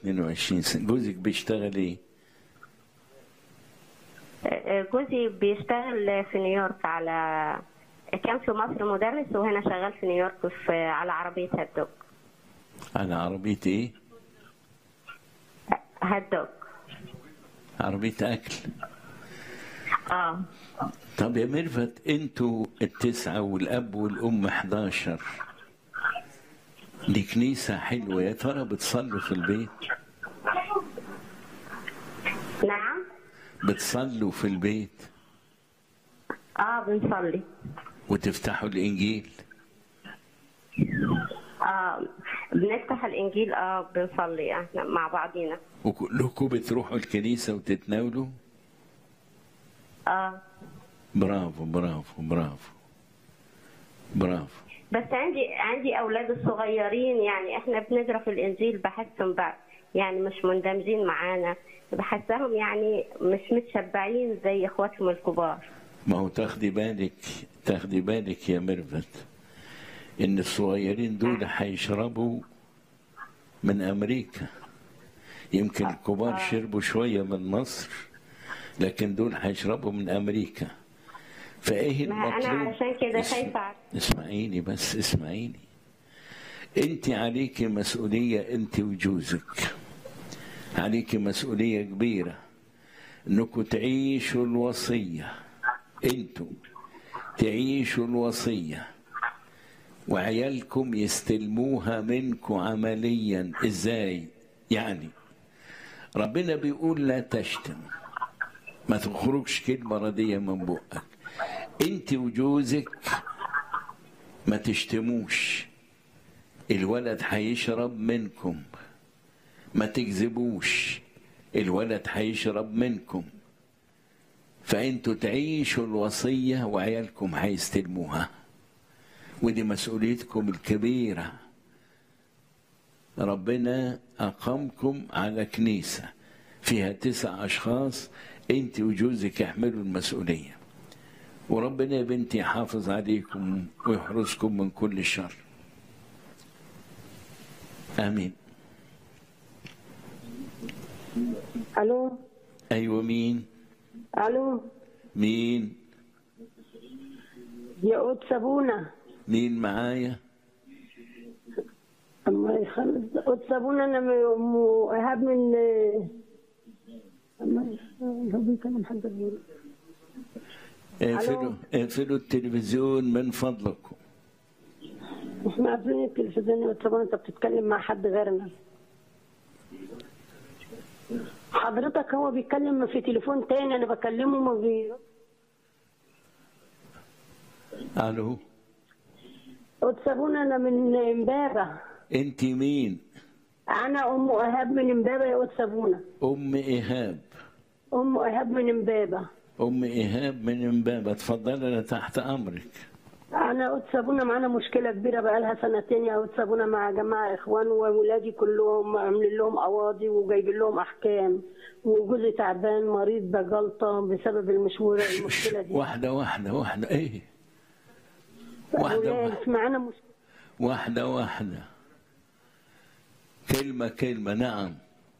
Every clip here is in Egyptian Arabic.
22 سنة جوزك بيشتغل ايه؟ جوزي بيشتغل في نيويورك على كان في مصر مدرس وهنا شغال في نيويورك في على عربية هات دوج على عربية ايه؟ هات دوج عربية أكل اه طب يا ميرفت انتوا التسعة والأب والأم 11 دي كنيسة حلوة يا ترى بتصلوا في البيت؟ نعم بتصلوا في البيت اه بنصلي وتفتحوا الإنجيل اه بنفتح الانجيل اه بنصلي احنا مع بعضينا وكلكم بتروحوا الكنيسة وتتناولوا؟ اه برافو برافو برافو برافو بس عندي عندي اولاد الصغيرين يعني احنا بنقرا في الانجيل بحسهم بقى يعني مش مندمجين معانا بحسهم يعني مش متشبعين زي اخواتهم الكبار ما هو تاخدي بالك تاخدي بالك يا ميرفت ان الصغيرين دول هيشربوا من امريكا يمكن الكبار شربوا شويه من مصر لكن دول هيشربوا من امريكا فايه ما انا المطلوب علشان كده اسم- خايفه اسمعيني بس اسمعيني انت عليكي مسؤوليه انت وجوزك عليكي مسؤوليه كبيره انكم تعيشوا الوصيه انتوا تعيشوا الوصيه وعيالكم يستلموها منكم عمليا ازاي يعني ربنا بيقول لا تشتم ما تخرجش كلمه رديه من بقك انت وجوزك ما تشتموش الولد هيشرب منكم ما تكذبوش الولد هيشرب منكم فانتوا تعيشوا الوصية وعيالكم هيستلموها ودي مسؤوليتكم الكبيرة ربنا أقامكم على كنيسة فيها تسع أشخاص أنت وجوزك يحملوا المسؤولية وربنا يا بنتي يحافظ عليكم ويحرسكم من كل شر آمين الو أيوة مين الو مين يا قد سابونا مين معايا الله يخلص قد سابونا انا من ام ايهاب من الله يخلص هو بيكلم حد غيره اقفلوا اقفلوا التلفزيون من فضلكم احنا قافلين التلفزيون يا سابونا انت بتتكلم مع حد غيرنا حضرتك هو بيتكلم في تليفون تاني انا بكلمه ما بي الو قد سابونا انا من امبابه انت مين انا ام ايهاب من امبابه يا قد سابونا ام ايهاب ام ايهاب من امبابه ام ايهاب من امبابه اتفضلي انا تحت امرك انا قد سابونا معانا مشكله كبيره بقالها سنتين يا قد سابونا مع جماعه اخوان وولادي كلهم عاملين لهم قواضي وجايبين لهم احكام وجوزي تعبان مريض بجلطه بسبب المشوره المشكله دي واحده واحده واحده ايه واحده ولاد واحده معانا مشكله واحده واحده كلمه كلمه نعم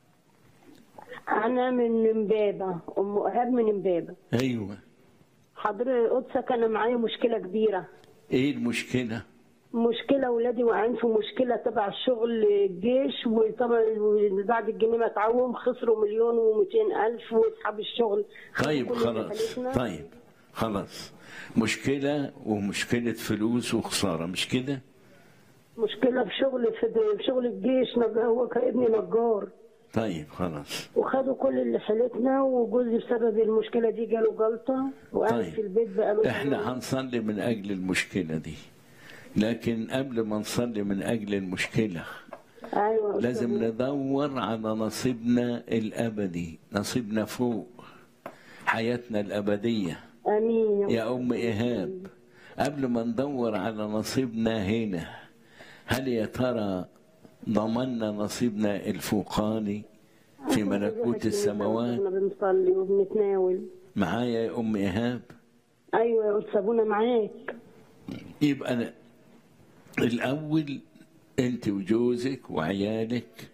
انا من امبابه ام ايهاب من امبابه ايوه حضرتك قدسك انا معايا مشكله كبيره ايه المشكله مشكلة ولادي واقعين في مشكلة تبع الشغل الجيش وطبعا بعد الجنيه ما اتعوم خسروا مليون ومئتين ألف واصحاب الشغل طيب كل اللي خلاص حالتنا. طيب خلاص مشكله ومشكله فلوس وخساره مش كده مشكلة في شغل في في شغل الجيش نج- هو كابني نجار طيب خلاص وخدوا كل اللي حالتنا وجوزي بسبب المشكلة دي جاله جلطة وقاعد طيب. في البيت بقى احنا هنصلي من اجل المشكله دي لكن قبل ما نصلي من اجل المشكله ايوه لازم أستاذ. ندور على نصيبنا الابدي نصيبنا فوق حياتنا الابديه امين يا يا ام ايهاب قبل ما ندور على نصيبنا هنا هل يا ترى ضمننا نصيبنا الفوقاني في ملكوت السماوات احنا بنصلي وبنتناول معايا يا ام ايهاب ايوه يا استاذ ابونا معاك يبقى أنا الأول أنت وجوزك وعيالك